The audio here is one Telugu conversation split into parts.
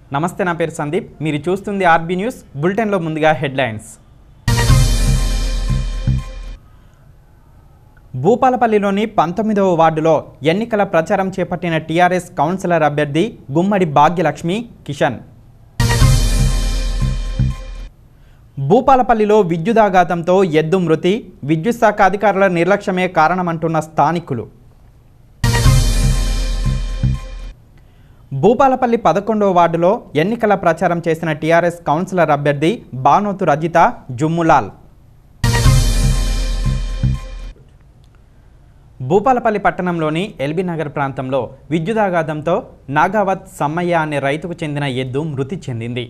నమస్తే నా పేరు సందీప్ మీరు చూస్తుంది ఆర్బీ న్యూస్ బులెటిన్లో ముందుగా హెడ్లైన్స్ భూపాలపల్లిలోని పంతొమ్మిదవ వార్డులో ఎన్నికల ప్రచారం చేపట్టిన టీఆర్ఎస్ కౌన్సిలర్ అభ్యర్థి గుమ్మడి భాగ్యలక్ష్మి కిషన్ భూపాలపల్లిలో విద్యుదాఘాతంతో ఎద్దు మృతి విద్యుత్ శాఖ అధికారుల నిర్లక్ష్యమే కారణమంటున్న స్థానికులు భూపాలపల్లి పదకొండవ వార్డులో ఎన్నికల ప్రచారం చేసిన టీఆర్ఎస్ కౌన్సిలర్ అభ్యర్థి బానోతు రజిత జుమ్ములాల్ భూపాలపల్లి పట్టణంలోని ఎల్బీ నగర్ ప్రాంతంలో విద్యుదాఘాతంతో నాగావత్ సమ్మయ్య అనే రైతుకు చెందిన ఎద్దు మృతి చెందింది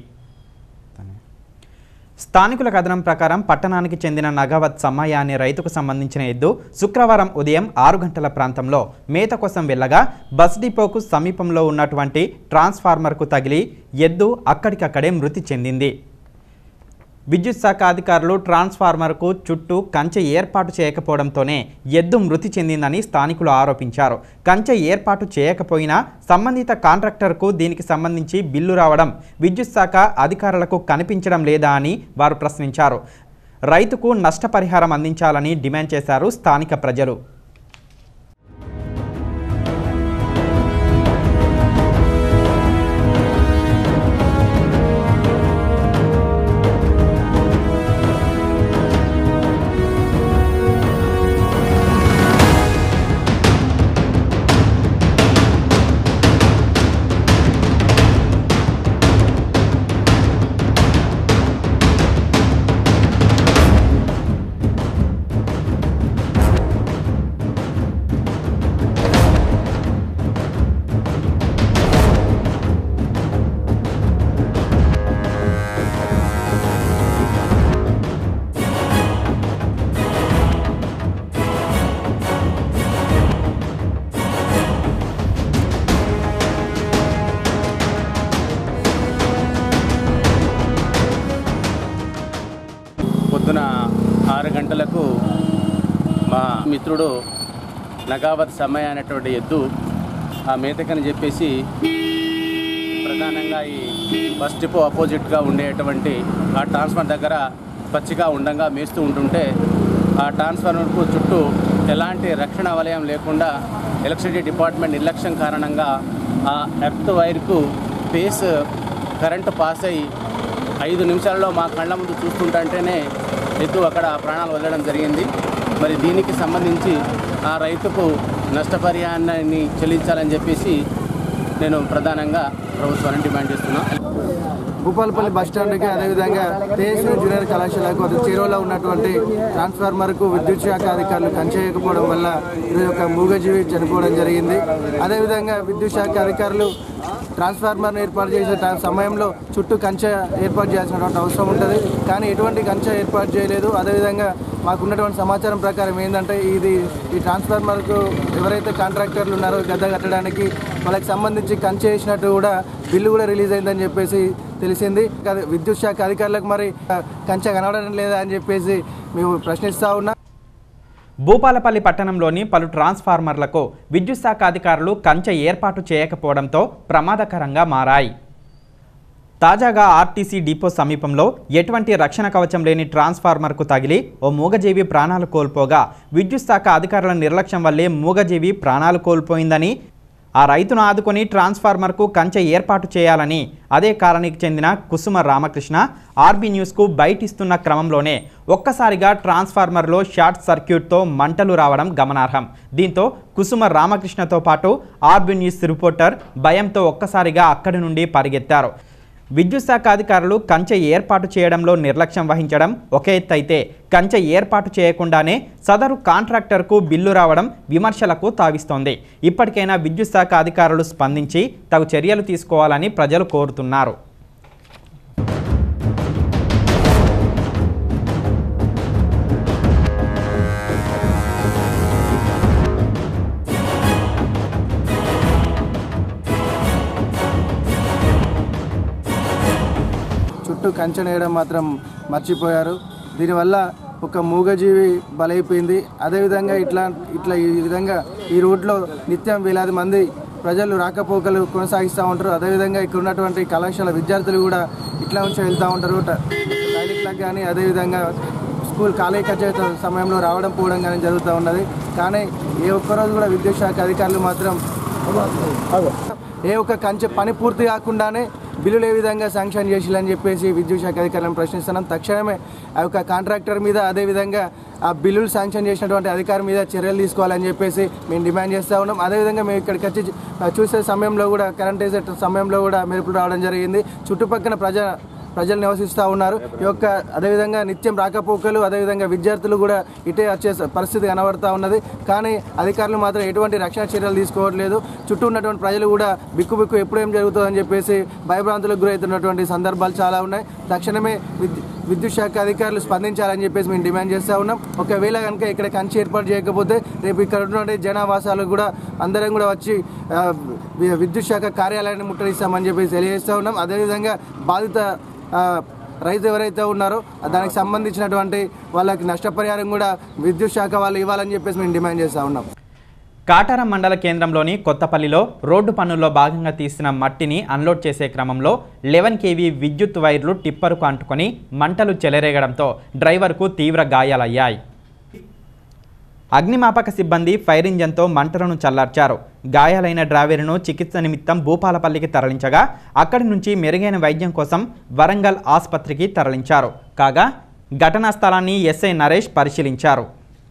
స్థానికుల కథనం ప్రకారం పట్టణానికి చెందిన నగవత్ సమ్మయ్య అనే రైతుకు సంబంధించిన ఎద్దు శుక్రవారం ఉదయం ఆరు గంటల ప్రాంతంలో మేత కోసం వెళ్ళగా బస్ డిపోకు సమీపంలో ఉన్నటువంటి ట్రాన్స్ఫార్మర్కు తగిలి ఎద్దు అక్కడికక్కడే మృతి చెందింది విద్యుత్ శాఖ అధికారులు ట్రాన్స్ఫార్మర్కు చుట్టూ కంచె ఏర్పాటు చేయకపోవడంతోనే ఎద్దు మృతి చెందిందని స్థానికులు ఆరోపించారు కంచె ఏర్పాటు చేయకపోయినా సంబంధిత కాంట్రాక్టర్కు దీనికి సంబంధించి బిల్లు రావడం విద్యుత్ శాఖ అధికారులకు కనిపించడం లేదా అని వారు ప్రశ్నించారు రైతుకు నష్టపరిహారం అందించాలని డిమాండ్ చేశారు స్థానిక ప్రజలు పొద్దున ఆరు గంటలకు మా మిత్రుడు నగావత్ సమయ అనేటువంటి ఎద్దు ఆ మేతకని చెప్పేసి ప్రధానంగా ఈ బస్ డిపో అపోజిట్గా ఉండేటువంటి ఆ ట్రాన్స్ఫర్ దగ్గర పచ్చిగా ఉండంగా మేస్తూ ఉంటుంటే ఆ ట్రాన్స్ఫార్మర్కు చుట్టూ ఎలాంటి రక్షణ వలయం లేకుండా ఎలక్ట్రిసిటీ డిపార్ట్మెంట్ నిర్లక్ష్యం కారణంగా ఆ ఎర్త్ వైర్కు బేస్ కరెంటు పాస్ అయ్యి ఐదు నిమిషాల్లో మా కళ్ళ ముందు చూస్తుంటంటేనే ఎద్దు అక్కడ ప్రాణాలు వదలడం జరిగింది మరి దీనికి సంబంధించి ఆ రైతుకు నష్టపరిహారాన్ని చెల్లించాలని చెప్పేసి నేను ప్రధానంగా ప్రభుత్వాన్ని డిమాండ్ చేస్తున్నాను భూపాలపల్లి బస్ స్టాండ్కి అదేవిధంగా తేజస్వి జూనియర్ కళాశాలకు అది చేరువలో ఉన్నటువంటి ట్రాన్స్ఫార్మర్కు విద్యుత్ శాఖ అధికారులు కంచేయకపోవడం వల్ల ఇది ఒక మూగజీవి చనిపోవడం జరిగింది అదేవిధంగా విద్యుత్ శాఖ అధికారులు ట్రాన్స్ఫార్మర్ను ఏర్పాటు చేసే ట- సమయంలో చుట్టూ కంచె ఏర్పాటు చేయాల్సినటువంటి అవసరం ఉంటుంది కానీ ఎటువంటి కంచె ఏర్పాటు చేయలేదు అదేవిధంగా మాకున్నటువంటి సమాచారం ప్రకారం ఏంటంటే ఇది ఈ ట్రాన్స్ఫార్మర్కు ఎవరైతే కాంట్రాక్టర్లు ఉన్నారో గద్ద కట్టడానికి వాళ్ళకి సంబంధించి కంచె వేసినట్టు కూడా బిల్లు కూడా రిలీజ్ అయిందని చెప్పేసి తెలిసింది కాదు విద్యుత్ శాఖ అధికారులకు మరి ఆ, కంచె కనబడడం లేదా అని చెప్పేసి మేము ప్రశ్నిస్తూ ఉన్నాం భూపాలపల్లి పట్టణంలోని పలు ట్రాన్స్ఫార్మర్లకు విద్యుత్ శాఖ అధికారులు కంచె ఏర్పాటు చేయకపోవడంతో ప్రమాదకరంగా మారాయి తాజాగా ఆర్టీసీ డిపో సమీపంలో ఎటువంటి రక్షణ కవచం లేని ట్రాన్స్ఫార్మర్కు తగిలి ఓ మూగజీవి ప్రాణాలు కోల్పోగా విద్యుత్ శాఖ అధికారుల నిర్లక్ష్యం వల్లే మూగజీవి ప్రాణాలు కోల్పోయిందని ఆ రైతును ఆదుకొని ట్రాన్స్ఫార్మర్కు కంచె ఏర్పాటు చేయాలని అదే కాలనీకి చెందిన కుసుమ రామకృష్ణ ఆర్బీ న్యూస్కు బయటిస్తున్న క్రమంలోనే ఒక్కసారిగా ట్రాన్స్ఫార్మర్లో షార్ట్ సర్క్యూట్తో మంటలు రావడం గమనార్హం దీంతో కుసుమ రామకృష్ణతో పాటు ఆర్బీ న్యూస్ రిపోర్టర్ భయంతో ఒక్కసారిగా అక్కడి నుండి పరిగెత్తారు విద్యుత్ శాఖ అధికారులు కంచె ఏర్పాటు చేయడంలో నిర్లక్ష్యం వహించడం ఒక ఎత్తు అయితే కంచె ఏర్పాటు చేయకుండానే సదరు కాంట్రాక్టర్కు బిల్లు రావడం విమర్శలకు తావిస్తోంది ఇప్పటికైనా విద్యుత్ శాఖ అధికారులు స్పందించి తగు చర్యలు తీసుకోవాలని ప్రజలు కోరుతున్నారు చుట్టూ కంచె వేయడం మాత్రం మర్చిపోయారు దీనివల్ల ఒక మూగజీవి బలైపోయింది అదేవిధంగా ఇట్లా ఇట్లా ఈ విధంగా ఈ రోడ్లో నిత్యం వేలాది మంది ప్రజలు రాకపోకలు కొనసాగిస్తూ ఉంటారు అదేవిధంగా ఇక్కడ ఉన్నటువంటి కళాశాల విద్యార్థులు కూడా ఇట్లా నుంచి వెళ్తూ ఉంటారు ట- టాయిలెట్లకు కానీ అదేవిధంగా స్కూల్ ఖాళీ కచేత సమయంలో రావడం పోవడం కానీ జరుగుతూ ఉన్నది కానీ ఏ ఒక్కరోజు కూడా విద్యుత్ శాఖ అధికారులు మాత్రం ఏ ఒక్క కంచె పని పూర్తి కాకుండానే బిల్లులు ఏ విధంగా శాంక్షన్ చేసిల్లని చెప్పేసి విద్యుత్ శాఖ అధికారులను ప్రశ్నిస్తున్నాం తక్షణమే ఆ యొక్క కాంట్రాక్టర్ మీద అదేవిధంగా ఆ బిల్లులు శాంక్షన్ చేసినటువంటి అధికారి మీద చర్యలు తీసుకోవాలని చెప్పేసి మేము డిమాండ్ చేస్తూ ఉన్నాం అదేవిధంగా మేము ఇక్కడికి వచ్చి చూ- చూసే సమయంలో కూడా కరెంట్ వేసే సమయంలో కూడా మెరుపులు రావడం జరిగింది చుట్టుపక్కల ప్రజా ప్రజలు నివసిస్తూ ఉన్నారు ఈ యొక్క అదేవిధంగా నిత్యం రాకపోకలు అదేవిధంగా విద్యార్థులు కూడా ఇటే వచ్చే స- పరిస్థితి కనబడతా ఉన్నది కానీ అధికారులు మాత్రం ఎటువంటి రక్షణ చర్యలు తీసుకోవట్లేదు చుట్టూ ఉన్నటువంటి ప్రజలు కూడా బిక్కు బిక్కు ఎప్పుడు ఏం జరుగుతుందని చెప్పేసి భయభ్రాంతులకు గురవుతున్నటువంటి సందర్భాలు చాలా ఉన్నాయి తక్షణమే విద్యు విద్యుత్ శాఖ అధికారులు స్పందించాలని చెప్పేసి మేము డిమాండ్ చేస్తూ ఉన్నాం ఒకవేళ కనుక ఇక్కడ కంచి ఏర్పాటు చేయకపోతే రేపు ఇక్కడ ఉన్నటువంటి జనావాసాలు కూడా అందరం కూడా వచ్చి ఆ, వి- విద్యుత్ శాఖ కార్యాలయాన్ని ముట్టడిస్తామని చెప్పేసి తెలియజేస్తూ ఉన్నాం అదేవిధంగా బాధిత ఆ, రైతు ఎవరైతే ఉన్నారో దానికి సంబంధించినటువంటి వాళ్ళకి నష్టపరిహారం కూడా విద్యుత్ శాఖ వాళ్ళు ఇవ్వాలని చెప్పేసి మేము డిమాండ్ చేస్తూ ఉన్నాం కాటారం మండల కేంద్రంలోని కొత్తపల్లిలో రోడ్డు పనుల్లో భాగంగా తీసిన మట్టిని అన్లోడ్ చేసే క్రమంలో లెవెన్ కేవీ విద్యుత్ వైర్లు టిప్పరుకు అంటుకొని మంటలు చెలరేగడంతో డ్రైవర్కు తీవ్ర గాయాలయ్యాయి అగ్నిమాపక సిబ్బంది ఫైర్ ఇంజన్తో మంటలను చల్లార్చారు గాయాలైన డ్రైవర్ను చికిత్స నిమిత్తం భూపాలపల్లికి తరలించగా అక్కడి నుంచి మెరుగైన వైద్యం కోసం వరంగల్ ఆసుపత్రికి తరలించారు కాగా ఘటనా స్థలాన్ని ఎస్ఐ నరేష్ పరిశీలించారు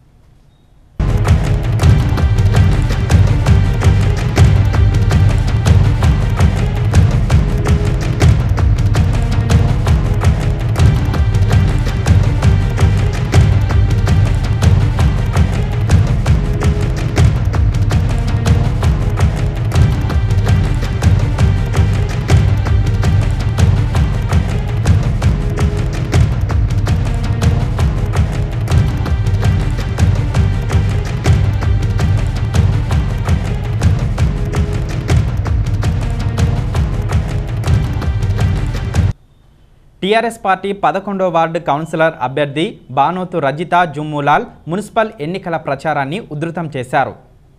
టీఆర్ఎస్ పార్టీ పదకొండో వార్డు కౌన్సిలర్ అభ్యర్థి బానోతు రజిత జుమ్ములాల్ మున్సిపల్ ఎన్నికల ప్రచారాన్ని ఉధృతం చేశారు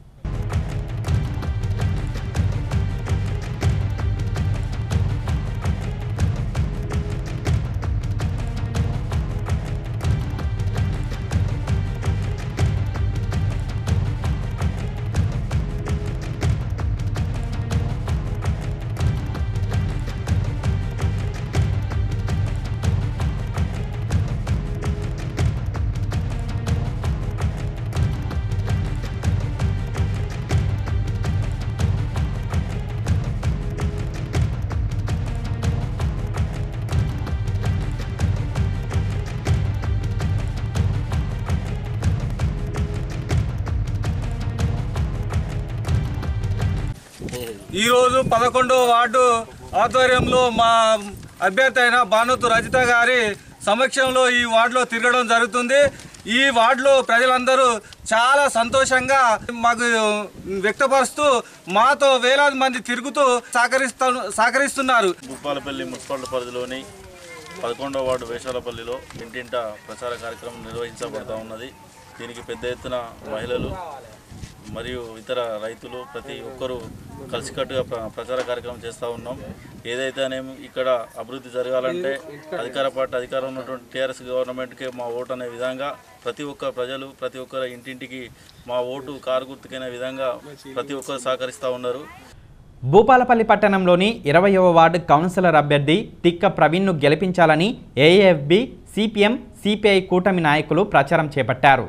ఈరోజు పదకొండవ వార్డు ఆధ్వర్యంలో మా అభ్యర్థి అయిన భానుతు రజిత గారి సమక్షంలో ఈ వార్డులో తిరగడం జరుగుతుంది ఈ వార్డులో ప్రజలందరూ చాలా సంతోషంగా మాకు వ్యక్తపరుస్తూ మాతో వేలాది మంది తిరుగుతూ సహకరిస్తూ సహకరిస్తున్నారు భూపాలపల్లి మున్సిపాలిటీ పరిధిలోని పదకొండవ వార్డు వేషాలపల్లిలో ఇంటింట ప్రచార కార్యక్రమం నిర్వహించబడుతూ ఉన్నది దీనికి పెద్ద ఎత్తున మహిళలు మరియు ఇతర రైతులు ప్రతి ఒక్కరూ కలిసికట్టుగా ప్ర ప్రచార కార్యక్రమం చేస్తూ ఉన్నాం ఏదైతేనేమి ఇక్కడ అభివృద్ధి జరగాలంటే అధికార పార్టీ అధికారం ఉన్నటువంటి టీఆర్ఎస్ గవర్నమెంట్కి మా ఓటు అనే విధంగా ప్రతి ఒక్క ప్రజలు ప్రతి ఒక్కరి ఇంటింటికి మా ఓటు కారు గుర్తుకైన విధంగా ప్రతి ఒక్కరు సహకరిస్తూ ఉన్నారు భూపాలపల్లి పట్టణంలోని ఇరవయవ వార్డు కౌన్సిలర్ అభ్యర్థి తిక్క ప్రవీణ్ను గెలిపించాలని ఏఏఎఫ్బి సిపిఎం సిపిఐ కూటమి నాయకులు ప్రచారం చేపట్టారు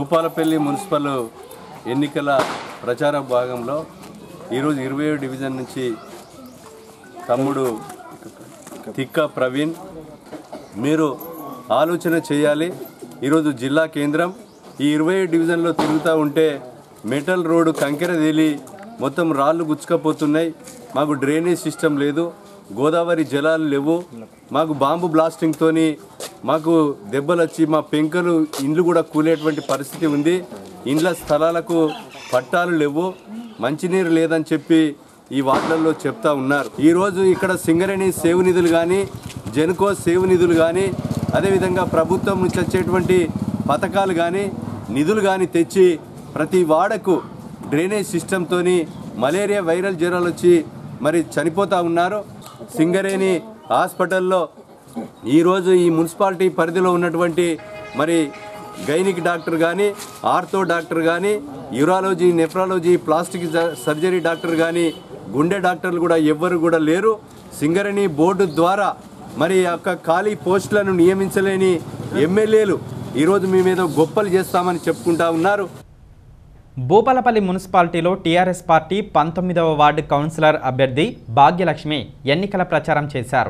భూపాలపల్లి మున్సిపల్ ఎన్నికల ప్రచార భాగంలో ఈరోజు ఇరవై డివిజన్ నుంచి తమ్ముడు తిక్క ప్రవీణ్ మీరు ఆలోచన చేయాలి ఈరోజు జిల్లా కేంద్రం ఈ ఇరవై డివిజన్లో తిరుగుతూ ఉంటే మెటల్ రోడ్డు కంకెర తేలి మొత్తం రాళ్ళు గుచ్చుకపోతున్నాయి మాకు డ్రైనేజ్ సిస్టమ్ లేదు గోదావరి జలాలు లేవు మాకు బాంబు బ్లాస్టింగ్తోని మాకు దెబ్బలు వచ్చి మా పెంకలు ఇండ్లు కూడా కూలేటువంటి పరిస్థితి ఉంది ఇండ్ల స్థలాలకు పట్టాలు లేవు మంచినీరు లేదని చెప్పి ఈ వార్డులలో చెప్తా ఉన్నారు ఈరోజు ఇక్కడ సింగరేణి సేవ నిధులు కానీ జెన్కో సేవ నిధులు కానీ అదేవిధంగా ప్రభుత్వం నుంచి వచ్చేటువంటి పథకాలు కానీ నిధులు కానీ తెచ్చి ప్రతి వాడకు డ్రైనేజ్ సిస్టంతో మలేరియా వైరల్ జ్వరాలు వచ్చి మరి చనిపోతూ ఉన్నారు సింగరేణి హాస్పిటల్లో ఈరోజు ఈ మున్సిపాలిటీ పరిధిలో ఉన్నటువంటి మరి గైనిక్ డాక్టర్ కానీ ఆర్థో డాక్టర్ కానీ యూరాలజీ నెఫ్రాలజీ ప్లాస్టిక్ జ- సర్జరీ డాక్టర్ కానీ గుండె డాక్టర్లు కూడా ఎవ్వరు కూడా లేరు సింగరేణి బోర్డు ద్వారా మరి ఆ యొక్క ఖాళీ పోస్టులను నియమించలేని ఎమ్మెల్యేలు ఈరోజు మీ మీద గొప్పలు చేస్తామని చెప్పుకుంటా ఉన్నారు భూపాలపల్లి మున్సిపాలిటీలో టీఆర్ఎస్ పార్టీ పంతొమ్మిదవ వార్డు కౌన్సిలర్ అభ్యర్థి భాగ్యలక్ష్మి ఎన్నికల ప్రచారం చేశారు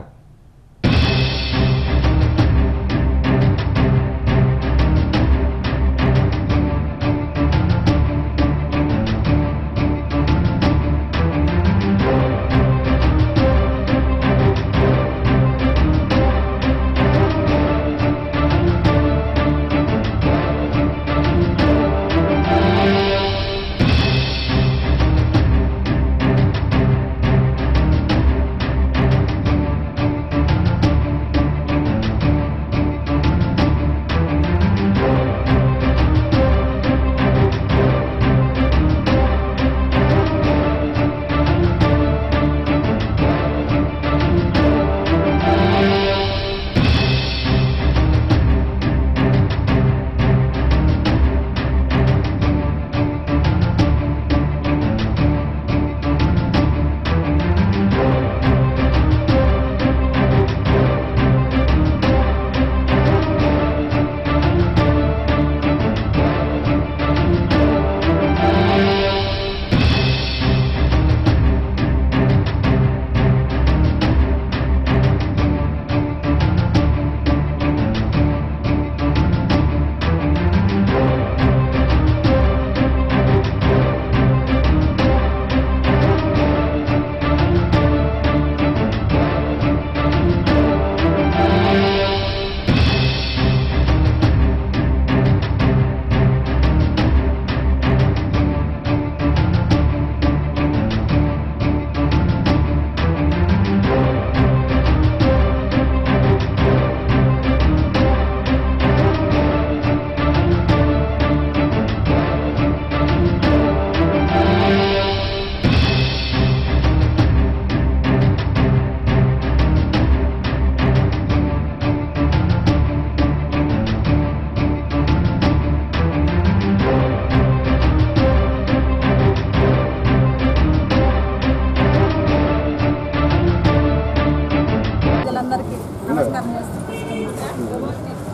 ప్రజలందరికీ నమస్కారం చేస్తున్నాను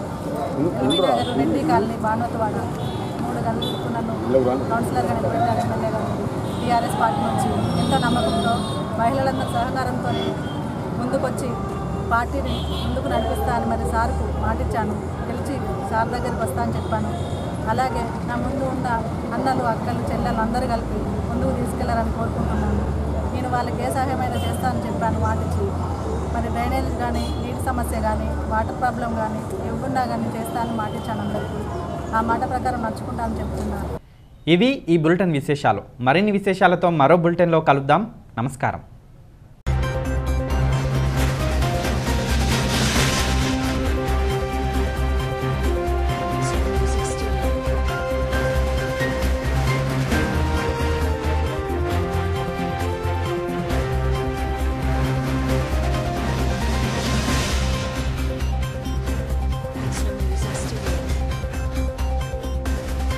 ఎల్బీ నగర్ రెడ్డి కాలనీ బానోతవాడ మూడు గంటలకు నన్ను కౌన్సిలర్గా నిలబెట్టారు ఎమ్మెల్యే గారు టీఆర్ఎస్ పార్టీ నుంచి ఎంతో నమ్మకంతో మహిళలందరి సహకారంతో ముందుకొచ్చి పార్టీని ముందుకు నడిపిస్తా అని మరి సార్కు మాటిచ్చాను గెలిచి సార్ దగ్గరికి వస్తా అని చెప్పాను అలాగే నా ముందు ఉన్న అన్నలు అక్కలు చెల్లెలు అందరూ కలిపి ముందుకు తీసుకెళ్లారని కోరుకుంటున్నాను నేను వాళ్ళకి ఏ సహాయమైనా చేస్తానని చెప్పాను మాటిచ్చి మరి డ్రైనేజ్ కానీ నీటి సమస్య కానీ వాటర్ ప్రాబ్లం కానీ ఇవ్వకుండా కానీ చేస్తానని మాటిచ్చాను అందరికీ ఆ మాట ప్రకారం నడుచుకుంటానని చెప్తున్నాను ఇవి ఈ బులెటిన్ విశేషాలు మరిన్ని విశేషాలతో మరో బులెటిన్లో కలుద్దాం నమస్కారం